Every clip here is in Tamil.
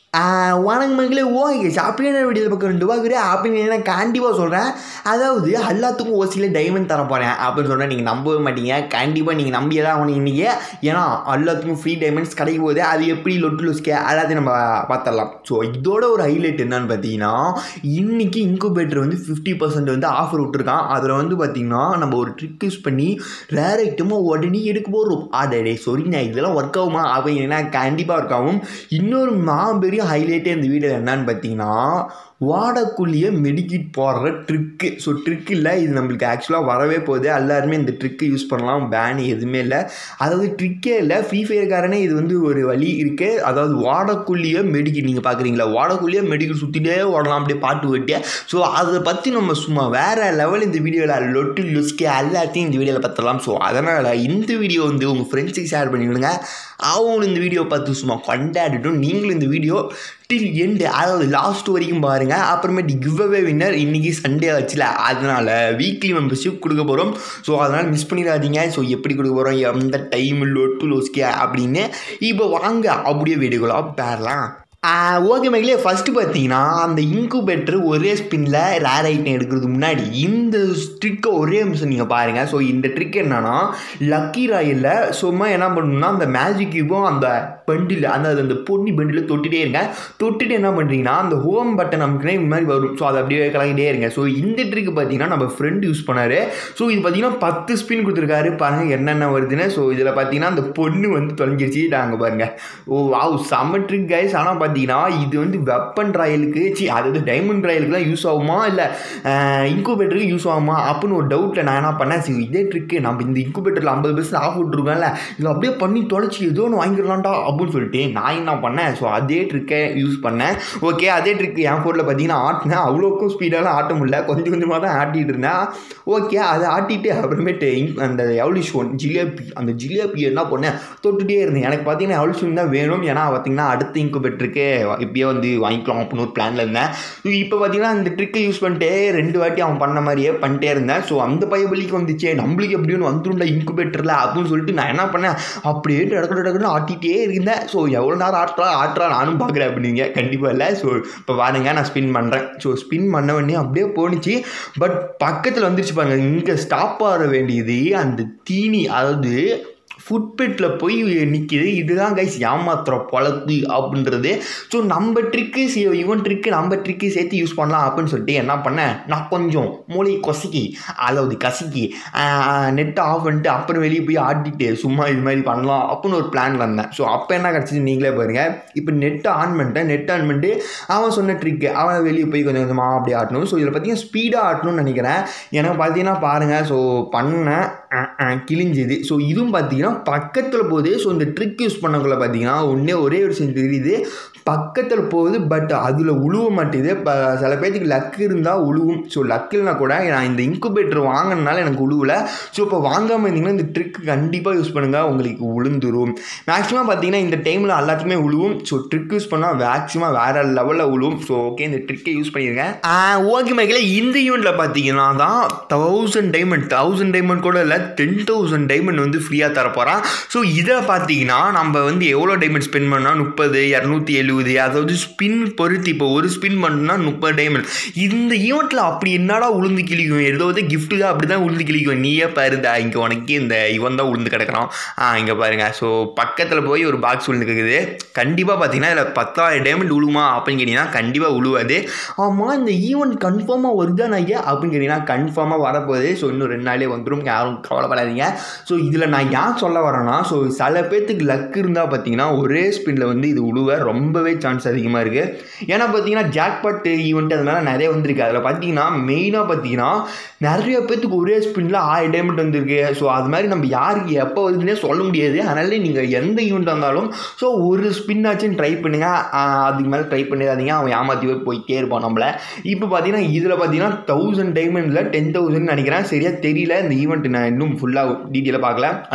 வணக்கம் மக்களே ஓகே அப்படியே வீடியோ பக்கம் ரெண்டு ரூபாக்குறே அப்படின்னு நான் கண்டிப்பாக சொல்கிறேன் அதாவது எல்லாத்துக்கும் ஓசியில் டைமண்ட் தர போகிறேன் அப்படின்னு சொன்னால் நீங்கள் நம்பவே மாட்டீங்க கண்டிப்பாக நீங்கள் நம்பியே தான் ஆகணும் இன்றைக்கி ஏன்னா எல்லாத்துக்கும் ஃப்ரீ டைமண்ட்ஸ் கிடைக்கும் போது அது எப்படி லொட்டு லொஸ்கே எல்லாத்தையும் நம்ம பார்த்துடலாம் ஸோ இதோட ஒரு ஹைலைட் என்னன்னு பார்த்தீங்கன்னா இன்றைக்கி இன்குபேட்டர் வந்து ஃபிஃப்டி பர்சன்ட் வந்து ஆஃபர் விட்டுருக்கான் அதில் வந்து பார்த்திங்கன்னா நம்ம ஒரு ட்ரிக் யூஸ் பண்ணி ரேர் ஐட்டமாக உடனே எடுக்க போகிறோம் ஆடே sorry நான் இதெல்லாம் ஒர்க் ஆகுமா அப்படின்னா கண்டிப்பாக ஒர்க் ஆகும் இன்னொரு மாபெரிய ஹைலைட்டே இந்த வீடியோ என்னன்னு பார்த்தீங்கன்னா வாடக்குள்ளேயே மெடிக்கிட் போடுற ட்ரிக்கு ஸோ ட்ரிக் இல்லை இது நம்மளுக்கு ஆக்சுவலாக வரவே போகுது எல்லாருமே இந்த ட்ரிக்கை யூஸ் பண்ணலாம் பேன் எதுவுமே இல்லை அதாவது ட்ரிக்கே இல்லை ஃப்ரீ ஃபயர்காரனே இது வந்து ஒரு வழி இருக்குது அதாவது வாடக்குள்ளேயே மெடிக்கிட் நீங்கள் பார்க்குறீங்களா வாடக்குள்ளேயே மெடிக்கிட் சுற்றிட்டே ஓடலாம் அப்படியே பாட்டு வெட்டியே ஸோ அதை பற்றி நம்ம சும்மா வேறு லெவல் இந்த வீடியோவில் லொட்டு லுஸ்கே எல்லாத்தையும் இந்த வீடியோவில் பார்த்துடலாம் ஸோ அதனால் இந்த வீடியோ வந்து உங்கள் ஃப்ரெண்ட்ஸுக்கு ஷேர் பண்ணி விடுங்க அவங்களும் இந்த வீடியோ பார்த்து சும்மா கொண்டாடிட்டும் நீங்களும் இந்த வீடியோ டில் எண்டு அதாவது லாஸ்ட் வரைக்கும் பாருங்கள் அப்புறமேட்டு கிவ் அவே வின்னர் இன்றைக்கி சண்டே ஆச்சுல அதனால் வீக்லி மெம்பர்ஷிப் கொடுக்க போகிறோம் ஸோ அதனால் மிஸ் பண்ணிடாதீங்க ஸோ எப்படி கொடுக்க போகிறோம் எந்த டைம் லொட்டு லோஸ்கே அப்படின்னு இப்போ வாங்க அப்படியே வீடியோக்குள்ள பேரலாம் ஓகே மேக்லே ஃபஸ்ட்டு பார்த்தீங்கன்னா அந்த இன்குபேட்டர் ஒரே ஸ்பின்னில் ரேர் ஐட்டம் எடுக்கிறதுக்கு முன்னாடி இந்த ட்ரிக்கை ஒரே நிமிஷம் நீங்கள் பாருங்கள் ஸோ இந்த ட்ரிக் என்னன்னா லக்கி ராயில் சும்மா என்ன பண்ணணும்னா அந்த மேஜிக் கியூபும் அந்த பண்டில் அந்த அந்த பொன்னி பண்டில் தொட்டுட்டே இருங்க தொட்டுட்டு என்ன பண்ணுறீங்கன்னா அந்த ஹோம் பட்டன் நமக்குனே இந்த மாதிரி வரும் ஸோ அதை அப்படியே கலங்கிட்டே இருங்க ஸோ இந்த ட்ரிக் பார்த்தீங்கன்னா நம்ம ஃப்ரெண்ட் யூஸ் பண்ணார் ஸோ இது பார்த்தீங்கன்னா பத்து ஸ்பின் கொடுத்துருக்காரு பாருங்கள் என்னென்ன வருதுன்னு ஸோ இதில் பார்த்தீங்கன்னா அந்த பொண்ணு வந்து தொலைஞ்சிருச்சு நாங்கள் பாருங்கள் ஓ வாவ் செம்ம ட்ரிக் கைஸ் ஆனால் பார்த்தீங்கன்னா இது வந்து வெப்பன் ட்ராயலுக்கு சி அதாவது டைமண்ட் ட்ராயலுக்கு தான் யூஸ் ஆகுமா இல்லை இன்குபேட்டருக்கு யூஸ் ஆகுமா அப்படின்னு ஒரு டவுட்டில் நான் என்ன பண்ணேன் சரி இதே ட்ரிக்கு நம்ம இந்த இன்குபேட்டரில் ஐம்பது பர்சன்ட் ஆஃப் விட்ருக்கோம்ல இதில் அப்படியே பண்ணி தொலைச்சி ஏதோ ஒன்று வாங்கிடலாம்டா அப்படின்னு சொல்லிட்டு நான் என்ன பண்ணேன் ஸோ அதே ட்ரிக்கை யூஸ் பண்ணேன் ஓகே அதே ட்ரிக் என் ஃபோனில் பார்த்தீங்கன்னா ஆட்டினேன் அவ்வளோக்கும் ஸ்பீடாலாம் ஆட்ட முடியல கொஞ்சம் கொஞ்சமாக தான் ஆட்டிகிட்டு இருந்தேன் ஓகே அதை ஆட்டிட்டு அப்புறமேட்டு அந்த எவலிஷ் ஒன் ஜிலேபி அந்த ஜிலேபி என்ன பண்ணேன் தொட்டுகிட்டே இருந்தேன் எனக்கு பார்த்தீங்கன்னா எவலிஷ் தான் வேணும் ஏன்னா பார்த்தீங்கன்னா அடுத்த இன்குபேட்டருக்கு இப்பயே வந்து வாங்கிக்கலாம் அப்படின்னு ஒரு பிளானில் இருந்தேன் இப்போ பார்த்தீங்கன்னா அந்த ட்ரிக்கை யூஸ் பண்ணிட்டே ரெண்டு வாட்டி அவன் பண்ண மாதிரியே பண்ணிட்டே இருந்தேன் ஸோ அந்த பயபலிக்கு வந்துச்சே நம்மளுக்கு எப்படின்னு வந்துருண்டா இன்குபேட்டரில் அப்படின்னு சொல்லிட்டு நான் என்ன பண்ணேன் அப்படியே டக்கு டக்குன்னு ஆட்டிகிட்டே இருந்தேன் ஸோ எவ்வளோ நேரம் ஆட்டுறா ஆட்டுறா நானும் பார்க்குறேன் அப்படிங்க கண்டிப்பாக இல்லை ஸோ இப்போ பாருங்க நான் ஸ்பின் பண்ணுறேன் ஸோ ஸ்பின் பண்ண உடனே அப்படியே போணுச்சு பட் பக்கத்தில் வந்துருச்சு பாருங்க இங்கே ஸ்டாப் ஆக வேண்டியது அந்த தீனி அதாவது ஃபுட்பெட்டில் போய் நிற்கிது இதுதான் கைஸ் ஏமாத்துற பழத்து அப்படின்றது ஸோ நம்ம ட்ரிக்கு இவன் ட்ரிக்கு நம்ம ட்ரிக்கு சேர்த்து யூஸ் பண்ணலாம் அப்படின்னு சொல்லிட்டு என்ன பண்ணேன் நான் கொஞ்சம் மூளை கொசக்கி அதாவது கசக்கி நெட்டை ஆஃப் பண்ணிட்டு அப்புறம் வெளியே போய் ஆட்டிட்டு சும்மா இது மாதிரி பண்ணலாம் அப்படின்னு ஒரு பிளானில் இருந்தேன் ஸோ அப்போ என்ன கிடச்சிது நீங்களே பாருங்கள் இப்போ நெட்டை ஆன் பண்ணிட்டேன் நெட் ஆன் பண்ணிட்டு அவன் சொன்ன ட்ரிக்கு அவன் வெளியே போய் கொஞ்சம் கொஞ்சமாக அப்படி ஆட்டணும் ஸோ இதில் பார்த்தீங்கன்னா ஸ்பீடாக ஆட்டணும்னு நினைக்கிறேன் எனக்கு பார்த்தீங்கன்னா பாருங்கள் ஸோ பண்ணேன் கிழிஞ்சுது ஸோ இதுவும் பார்த்தீங்கன்னா பக்கத்தில் போகுது ஸோ இந்த ட்ரிக் யூஸ் பண்ணக்குள்ள பார்த்தீங்கன்னா ஒன்றே ஒரே ஒரு விஷயம் தெரியுது பக்கத்தில் போகுது பட் அதில் உழுவ மாட்டேது இப்போ சில பேர்த்துக்கு லக் இருந்தால் உழுவும் ஸோ லக் இல்லைனா கூட நான் இந்த இன்குபேட்டர் வாங்கினால எனக்கு உழுவல ஸோ இப்போ வாங்காமல் இருந்தீங்கன்னா இந்த ட்ரிக் கண்டிப்பாக யூஸ் பண்ணுங்கள் உங்களுக்கு உளுந்துரும் மேக்ஸிமம் பார்த்தீங்கன்னா இந்த டைமில் எல்லாத்துக்குமே உழுவும் ஸோ ட்ரிக் யூஸ் பண்ணால் மேக்ஸிமம் வேறு லெவலில் உழுவும் ஸோ ஓகே இந்த ட்ரிக்கை யூஸ் பண்ணியிருக்கேன் ஓகே மேக்கில் இந்த ஈவெண்ட்டில் பார்த்தீங்கன்னா தான் தௌசண்ட் டைமண்ட் தௌசண்ட் டைமண்ட் கூட இல்லை டென் தௌசண்ட் டைமண்ட் வந்து ஃப்ரீயாக தரப்போகிறான் ஸோ இதை பார்த்தீங்கன்னா நம்ம வந்து எவ்வளோ டைமண்ட் ஸ்பெண்ட் பண்ணால் முப்பது இரநூத்தி எழுபது அதாவது ஸ்பின் பொறுத்து இப்போ ஒரு ஸ்பின் பண்ணோம்னா முப்பது டைமண்ட் இந்த ஈவெண்ட்டில் அப்படி என்னடா உளுந்து கிழிக்கும் ஏதாவது கிஃப்ட்டு தான் அப்படி தான் உளுந்து கிழிக்கும் நீயே பாருதா இங்கே உனக்கு இந்த இவன் தான் உளுந்து கிடக்கிறான் ஆ இங்கே பாருங்கள் ஸோ பக்கத்தில் போய் ஒரு பாக்ஸ் உளுந்து இருக்குது கண்டிப்பாக பார்த்தீங்கன்னா இதில் பத்தாயிரம் டைமண்ட் உழுமா அப்படின்னு கேட்டிங்கன்னா கண்டிப்பாக உழுவாது ஆமாம் இந்த ஈவெண்ட் கன்ஃபார்மாக வருதா நான் ஏன் அப்படின்னு கேட்டிங்கன்னா கன்ஃபார்மாக வரப்போகுது ஸோ இன்னும் ரெண்டு நாளே வந்துடும் யாரும் கவலைப்படாதீங்க ஸோ இதில் நான் ஏன் சொல்ல வரேன்னா ஸோ சில பேர்த்துக்கு லக் இருந்தால் பார்த்தீங்கன்னா ஒரே ஸ்பின்னில் வந்து இது உழுவ ரொம்பவே சான்ஸ் அதிகமாக இருக்குது ஏன்னா பார்த்தீங்கன்னா ஜாக்பாட் ஈவெண்ட் அதனால நிறைய வந்திருக்கு அதில் பார்த்தீங்கன்னா மெயினாக பார்த்தீங்கன்னா நிறைய பேர்த்துக்கு ஒரே ஸ்பின்னில் ஆயிரம் டைமண்ட் வந்திருக்கு ஸோ அது மாதிரி நம்ம யாருக்கு எப்போ வருதுன்னே சொல்ல முடியாது அதனால நீங்கள் எந்த ஈவெண்ட் வந்தாலும் ஸோ ஒரு ஸ்பின்னாச்சும் ட்ரை பண்ணுங்கள் அதுக்கு மேலே ட்ரை பண்ணிடாதீங்க அவன் ஏமாற்றி போய் போயிட்டே இருப்பான் நம்மளை இப்போ பார்த்தீங்கன்னா இதில் பார்த்தீங்கன்னா தௌசண்ட் டைமண்டில் டென் தௌசண்ட் நினைக்கிறேன் சரியாக தெரியல இந்த ஈவெண்ட் நான் இன்னும் ஃபுல்லாக டீட்டெயிலாக பார்க்கல ஆனால் தௌசண்ட்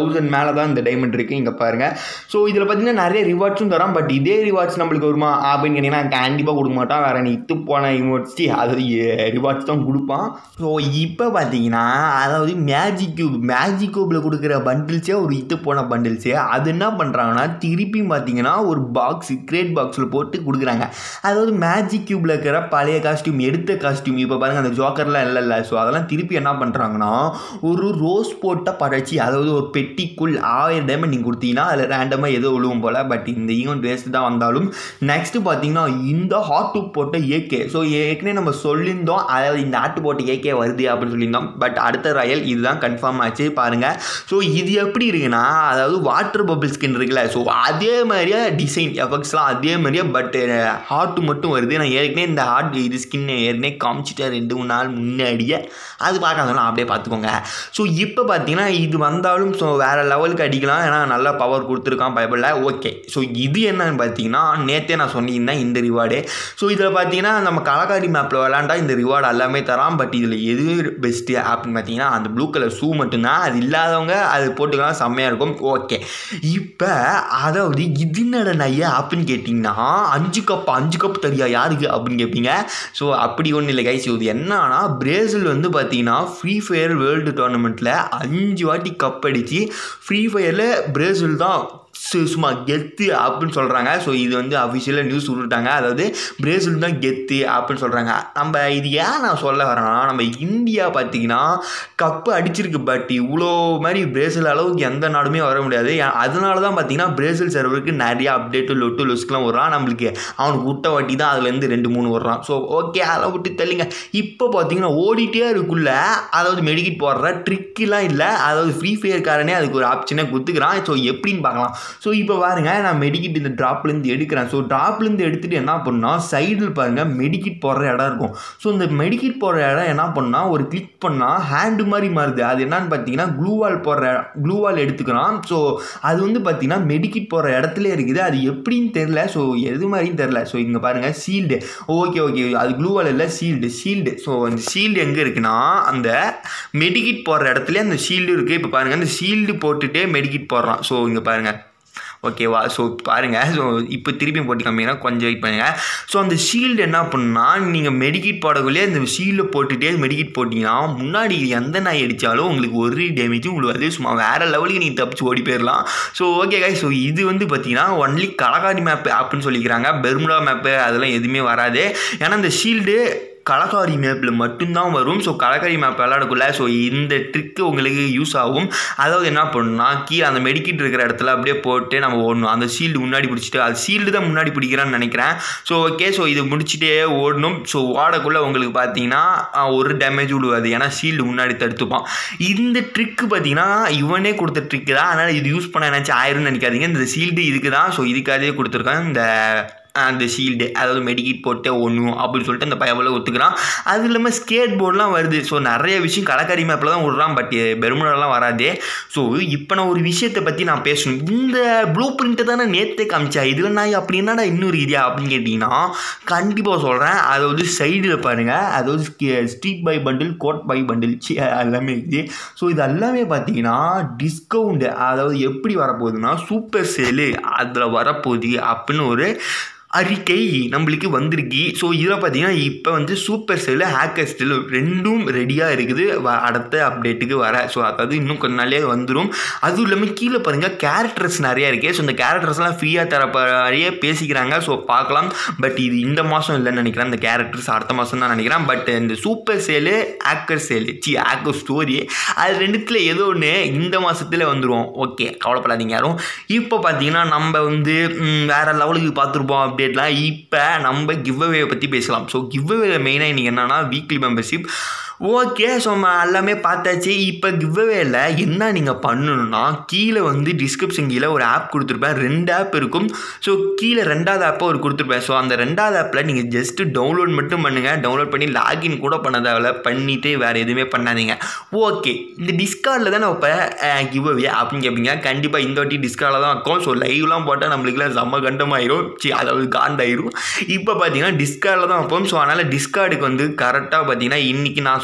தௌசண்ட் மேலே தான் இந்த டைமண்ட் இருக்குது இங்கே பாருங்கள் ஸோ இதில் பார்த்தீங்கன்னா நிறைய ரிவார்ட்ஸும் தரான் பட் இதே ரிவார்ட்ஸ் நம்மளுக்கு வருமா அப்படின்னு கேட்டிங்கன்னா கண்டிப்பாக கொடுக்க மாட்டான் வேறு நீ இத்து போன யூனிவர்சிட்டி அதாவது ரிவார்ட்ஸ் தான் கொடுப்பான் ஸோ இப்போ பார்த்தீங்கன்னா அதாவது மேஜிக் கியூப் மேஜிக் கியூப்பில் கொடுக்குற பண்டில்ஸே ஒரு இத்து போன பண்டில்ஸே அது என்ன பண்ணுறாங்கன்னா திருப்பியும் பார்த்தீங்கன்னா ஒரு பாக்ஸ் கிரேட் பாக்ஸில் போட்டு கொடுக்குறாங்க அதாவது மேஜிக் கியூப்பில் இருக்கிற பழைய காஸ்டியூம் எடுத்த காஸ்டியூம் இப்போ பாருங்கள் அந்த ஜோக்கர்லாம் இல்லை இல்லை ஸோ அதெல்லாம் திருப்பி என்ன பண்ணுறாங்கன்னா ஒரு ரோஸ் போட்ட படைச்சி அதாவது ஒரு பெட்டிக்குள் ஆயிரம் டைமண்ட் நீங்கள் கொடுத்தீங்கன்னா அதில் ரேண்டமாக ஏதோ விழுவும் போல் பட் இந்த ஈவெண்ட் வேஸ்ட் தான் வந்தாலும் நெக்ஸ்ட்டு பார்த்தீங்கன்னா இந்த ஹாட் டூப் போட்ட ஏகே ஸோ ஏற்கனவே நம்ம சொல்லியிருந்தோம் அதாவது இந்த ஆட்டு போட்ட ஏகே வருது அப்படின்னு சொல்லியிருந்தோம் பட் அடுத்த ராயல் இதுதான் கன்ஃபார்ம் ஆச்சு பாருங்கள் ஸோ இது எப்படி இருக்குன்னா அதாவது வாட்டர் பபிள் ஸ்கின் இருக்குல்ல ஸோ அதே மாதிரியே டிசைன் எஃபெக்ட்ஸ்லாம் அதே மாதிரியே பட் ஹார்ட் மட்டும் வருது நான் ஏற்கனவே இந்த ஹார்ட் இது ஸ்கின் ஏற்கனவே காமிச்சிட்டேன் ரெண்டு மூணு நாள் முன்னாடியே அது பார்க்காதெல்லாம் அப்படியே பார்த்துக்கோங்க ஸோ இப்போ பார்த்தீங்கன்னா இது வந்தாலும் ஸோ வேறு லெவலுக்கு அடிக்கலாம் ஏன்னா நல்லா பவர் கொடுத்துருக்கான் பயப்படல ஓகே ஸோ இது என்னன்னு பார்த்தீங்கன்னா நேற்றே நான் சொல்லியிருந்தேன் இந்த ரிவார்டு ஸோ இதில் பார்த்தீங்கன்னா நம்ம கலக்காரி மேப்பில் விளாண்டா இந்த ரிவார்டு எல்லாமே தரான் பட் இதில் எது பெஸ்ட்டு அப்படின்னு பார்த்தீங்கன்னா அந்த ப்ளூ கலர் ஷூ மட்டும்தான் அது இல்லாதவங்க அது போட்டுக்கலாம் செம்மையாக இருக்கும் ஓகே இப்போ அதாவது இது என்னடா நையா அப்படின்னு கேட்டிங்கன்னா அஞ்சு கப் அஞ்சு கப் தரியா யாருக்கு அப்படின்னு கேட்பீங்க ஸோ அப்படி ஒன்றும் இல்லை கைஸ் இது என்னன்னா பிரேசில் வந்து பார்த்தீங்கன்னா ஃப்ரீ ஃபயர் வேர்ல்டு டோர்னமெண்ட்டில் அஞ்சு வாட்டி கப் அடித்து ஃப்ரீ ஃபயரில் பிரேசில் தான் சு- சும்மா கெத்து அப்படின்னு சொல்கிறாங்க ஸோ இது வந்து அஃபிஷியலாக நியூஸ் விட்டுட்டாங்க அதாவது பிரேசில் தான் கெத்து அப்படின்னு சொல்கிறாங்க நம்ம இது ஏன் நான் சொல்ல வரேன்னா நம்ம இந்தியா பார்த்தீங்கன்னா கப்பு அடிச்சிருக்கு பட் இவ்வளோ மாதிரி பிரேசில் அளவுக்கு எந்த நாடுமே வர முடியாது ஏன் அதனால தான் பார்த்தீங்கன்னா பிரேசில் சர்வருக்கு நிறைய அப்டேட்டு லொட்டு லொஸ்க்குலாம் வர்றான் நம்மளுக்கு அவனுக்கு விட்ட வாட்டி தான் அதுலேருந்து ரெண்டு மூணு வர்றான் ஸோ ஓகே அதை விட்டு தள்ளுங்க இப்போ பார்த்தீங்கன்னா ஓடிட்டே இருக்குள்ள அதாவது மெடிக்கிட் போடுற ட்ரிக்கெலாம் இல்லை அதாவது ஃப்ரீ ஃபயர்காரனே அதுக்கு ஒரு ஆப்ஷனை கொடுத்துக்கிறான் ஸோ எப்படின்னு பார்க்கலாம் ஸோ இப்போ பாருங்க நான் மெடிக்கிட் இந்த ட்ராப்லேருந்து எடுக்கிறேன் ஸோ ட்ராப்லேருந்து எடுத்துகிட்டு என்ன பண்ணால் சைடில் பாருங்கள் மெடிக்கிட் போடுற இடம் இருக்கும் ஸோ இந்த மெடிக்கிட் போடுற இடம் என்ன பண்ணால் ஒரு கிளிக் பண்ணால் ஹேண்டு மாதிரி மாறுது அது என்னன்னு பார்த்தீங்கன்னா க்ளூவால் போடுற க்ளூவால் எடுத்துக்கிறான் ஸோ அது வந்து பார்த்தீங்கன்னா மெடிக்கிட் போடுற இடத்துல இருக்குது அது எப்படின்னு தெரில ஸோ எது மாதிரியும் தெரில ஸோ இங்கே பாருங்கள் சீல்டு ஓகே ஓகே அது க்ளூவால் இல்லை சீல்டு ஷீல்டு ஸோ அந்த ஷீல்டு எங்கே இருக்குன்னா அந்த மெடிக்கிட் போடுற இடத்துல அந்த ஷீல்டு இருக்குது இப்போ பாருங்கள் அந்த ஷீல்டு போட்டுகிட்டே மெடிக்கிட் போடுறான் ஸோ இங்கே பாருங்கள் ஓகேவா ஸோ பாருங்கள் ஸோ இப்போ திருப்பி போட்டு காமிங்கன்னா கொஞ்சம் வெயிட் பண்ணுங்கள் ஸோ அந்த ஷீல்டு என்ன பண்ணுன்னா நீங்கள் மெடிக்கிட் போடக்குள்ளே அந்த ஷீல்டை போட்டுகிட்டே மெடிக்கிட் போட்டிங்கன்னா முன்னாடி எந்த நாய் அடித்தாலும் உங்களுக்கு ஒரு டேமேஜும் விழுவாது சும்மா வேறு லெவலுக்கு நீங்கள் தப்பிச்சு ஓடி போயிடலாம் ஸோ ஓகே காய் ஸோ இது வந்து பார்த்தீங்கன்னா ஒன்லி கலகாரி மேப்பு அப்படின்னு சொல்லிக்கிறாங்க பெர்முடா மேப்பு அதெல்லாம் எதுவுமே வராது ஏன்னா இந்த ஷீல்டு கலக்காரி மேப்பில் மட்டும்தான் வரும் ஸோ கலக்காரி மேப் விளையாடக்குள்ள ஸோ இந்த ட்ரிக்கு உங்களுக்கு யூஸ் ஆகும் அதாவது என்ன பண்ணணும்னா கீழே அந்த மெடிக்கிட் இருக்கிற இடத்துல அப்படியே போட்டு நம்ம ஓடணும் அந்த ஷீல்டு முன்னாடி பிடிச்சிட்டு அது ஷீல்டு தான் முன்னாடி பிடிக்கிறான்னு நினைக்கிறேன் ஸோ ஓகே ஸோ இது முடிச்சுட்டே ஓடணும் ஸோ ஓடக்குள்ளே உங்களுக்கு பார்த்தீங்கன்னா ஆஹ், ஒரு டேமேஜ் விடுவாது ஏன்னா ஷீல்டு முன்னாடி தடுத்துப்பான் இந்த ட்ரிக்கு பார்த்தீங்கன்னா இவனே கொடுத்த ட்ரிக்கு தான் அதனால் இது யூஸ் பண்ண நினச்சி ஆயிரும்னு நினைக்காதீங்க இந்த ஷீல்டு இதுக்கு தான் ஸோ இதுக்காகவே கொடுத்துருக்கேன் இந்த அந்த ஷீல்டு அதாவது மெடிக்கிட் போட்டு ஒன்றும் அப்படின்னு சொல்லிட்டு அந்த பயவில் ஒத்துக்கிறான் அது இல்லாமல் ஸ்கேட் போர்டெலாம் வருது ஸோ நிறைய விஷயம் கலக்கரி மேப்பில் தான் விட்றான் பட் பெருமுடாலாம் வராது ஸோ இப்போ நான் ஒரு விஷயத்தை பற்றி நான் பேசணும் இந்த ப்ளூ பிரிண்ட்டை தானே நேற்றே காமிச்சா இதில் நான் அப்படி என்னடா இன்னொரு இதா அப்படின்னு கேட்டிங்கன்னா கண்டிப்பாக சொல்கிறேன் அதாவது சைடில் பாருங்கள் அதாவது street buy bundle code buy bundle சி எல்லாமே இருக்குது ஸோ இது எல்லாமே பார்த்தீங்கன்னா டிஸ்கவுண்டு அதாவது எப்படி வரப்போகுதுன்னா சூப்பர் சேலு அதில் வரப்போகுது அப்படின்னு ஒரு அறிக்கை நம்மளுக்கு வந்திருக்கு ஸோ இதில் பார்த்தீங்கன்னா இப்போ வந்து சூப்பர் செல்லு ஹேக்கர் ஸ்டில் ரெண்டும் ரெடியாக இருக்குது வ- அடுத்த அப்டேட்டுக்கு வர ஸோ அதாவது இன்னும் கொஞ்ச நாளே வந்துடும் அதுவும் இல்லாமல் கீழே பாருங்கள் கேரக்டர்ஸ் நிறையா இருக்குது ஸோ இந்த கேரக்டர்ஸ்லாம் ஃப்ரீயாக தரப்பறையே பேசிக்கிறாங்க ஸோ பார்க்கலாம் பட் இது இந்த மாதம் இல்லைன்னு நினைக்கிறேன் இந்த கேரக்டர்ஸ் அடுத்த மாதம் தான் நினைக்கிறேன் பட் இந்த சூப்பர் சேலு ஹேக்கர் சேலு சி ஹேக்கர் ஸ்டோரி அது ரெண்டுத்தில் ஏதோ ஒன்று இந்த மாதத்தில் வந்துடும் ஓகே கவலைப்படாதீங்க யாரும் இப்போ பார்த்தீங்கன்னா நம்ம வந்து ம், வேற லெவலுக்கு பார்த்துருப்போம் அப்டேட்லாம் இப்போ நம்ம கிவ் அவே பற்றி பேசலாம் ஸோ கிவ் அவே மெயினாக இன்றைக்கி என்னன்னா வீக்லி மெம்பர்ஷிப் ஓகே ஸோ நம்ம எல்லாமே பார்த்தாச்சு இப்போ கிவ்அவேல என்ன நீங்கள் பண்ணணும்னா கீழே வந்து டிஸ்கிரிப்ஷன் கீழே ஒரு ஆப் கொடுத்துருப்பேன் ரெண்டு ஆப் இருக்கும் ஸோ கீழே ரெண்டாவது ஆப்பை ஒரு கொடுத்துருப்பேன் ஸோ அந்த ரெண்டாவது ஆப்பில் நீங்கள் ஜஸ்ட்டு டவுன்லோட் மட்டும் பண்ணுங்கள் டவுன்லோட் பண்ணி லாகின் கூட பண்ண தேவையில்ல பண்ணிவிட்டு வேறு எதுவுமே பண்ணாதீங்க ஓகே இந்த டிஸ்கார்டில் தான் இப்போ கிவ் அவே அப்படின்னு கேட்பீங்க கண்டிப்பாக இந்த வாட்டி டிஸ்கார்டில் தான் இருக்கும் ஸோ லைவ்லாம் போட்டால் நம்மளுக்குலாம் செம்ம கண்டமாயிரும் சி அதாவது காண்டாயிரும் இப்போ பார்த்தீங்கன்னா டிஸ்கார்டில் தான் வைப்போம் ஸோ அதனால் டிஸ்கார்டுக்கு வந்து கரெக்டாக பார்த்தீங்கன்னா இன்றைக்கி நான்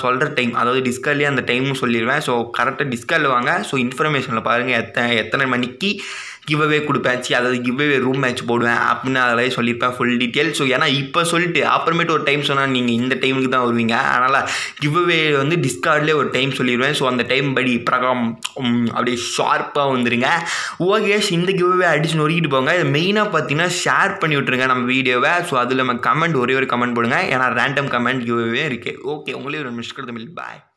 சொல்கிற டைம் அதாவது டிஸ்கார்ட்லேயே அந்த டைமும் சொல்லிடுவேன் ஸோ கரெக்டாக டிஸ்கார்டில் வாங்க ஸோ இன்ஃபர்மேஷனில் பாருங்கள் எத்தனை எத்தனை மணிக்கு கிவ் அவே கொடுப்பேன் சி அதாவது கிவ் அவே ரூம் மேட்ச் போடுவேன் அப்படின்னு அதில் சொல்லியிருப்பேன் ஃபுல் டீட்டெயில் ஸோ ஏன்னா இப்போ சொல்லிட்டு அப்புறமேட்டு ஒரு டைம் சொன்னால் நீங்கள் இந்த டைமுக்கு தான் வருவீங்க அதனால் கிவ் அவே வந்து டிஸ்கார்ட்லேயே ஒரு டைம் சொல்லிடுவேன் ஸோ அந்த டைம் படி பிரகாரம் உம், அப்படியே ஷார்ப்பாக வந்துருங்க ஓகேஷ் இந்த கிவ் அவே அடிச்சு நொறுக்கிட்டு போங்க இது மெயினாக பார்த்தீங்கன்னா ஷேர் பண்ணி விட்ருங்க நம்ம வீடியோவை ஸோ அதில் நம்ம கமெண்ட் ஒரே ஒரு கமெண்ட் போடுங்க ஏன்னா ரேண்டம் கமெண்ட் கிவ் அவே இருக்குது ஓகே உங்களே ஒரு மிஸ்கர் தமிழ் பாய்